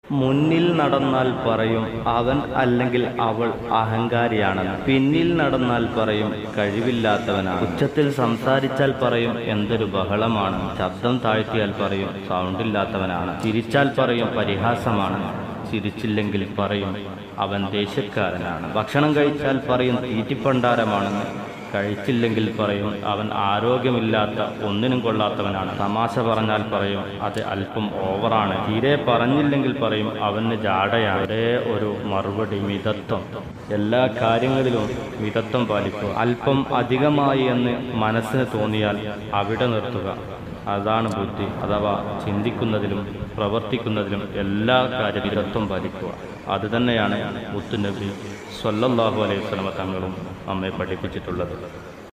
മുന്നിൽ നടന്നാൽ പറയും അവൻ അല്ലെങ്കിൽ അവൾ അഹങ്കാരിയാണെന്ന് പിന്നിൽ നടന്നാൽ പറയും കഴിവില്ലാത്തവനാണ് ഉച്ചത്തിൽ സംസാരിച്ചാൽ പറയും എന്തൊരു ബഹളമാണ് ശബ്ദം താഴ്ത്തിയാൽ പറയും സൗണ്ടില്ലാത്തവനാണ് ചിരിച്ചാൽ പറയും പരിഹാസമാണ് ചിരിച്ചില്ലെങ്കിൽ പറയും അവൻ ദേഷ്യക്കാരനാണ് ഭക്ഷണം കഴിച്ചാൽ പറയും തീറ്റിപ്പണ്ടാരമാണെന്ന് കഴിച്ചില്ലെങ്കിൽ പറയും അവൻ ആരോഗ്യമില്ലാത്ത ഒന്നിനും കൊള്ളാത്തവനാണ് തമാശ പറഞ്ഞാൽ പറയും അത് അല്പം ഓവറാണ് തീരെ പറഞ്ഞില്ലെങ്കിൽ പറയും അവന് ജാടയാണ് ഒരേ ഒരു മറുപടി മിതത്വം എല്ലാ കാര്യങ്ങളിലും മിതത്വം പാലിക്കുക അല്പം അധികമായി എന്ന് മനസ്സിന് തോന്നിയാൽ അവിടെ നിർത്തുക അതാണ് ബുദ്ധി അഥവാ ചിന്തിക്കുന്നതിലും പ്രവർത്തിക്കുന്നതിലും എല്ലാ കാര്യ മിതത്വം പാലിക്കുക അത് തന്നെയാണ് മുത്തുനബി സ്വല്ലല്ലാഹു അലൈഹി വസല്ലമ തങ്ങളും നമ്മെ പഠിപ്പിച്ചിട്ടുള്ളത്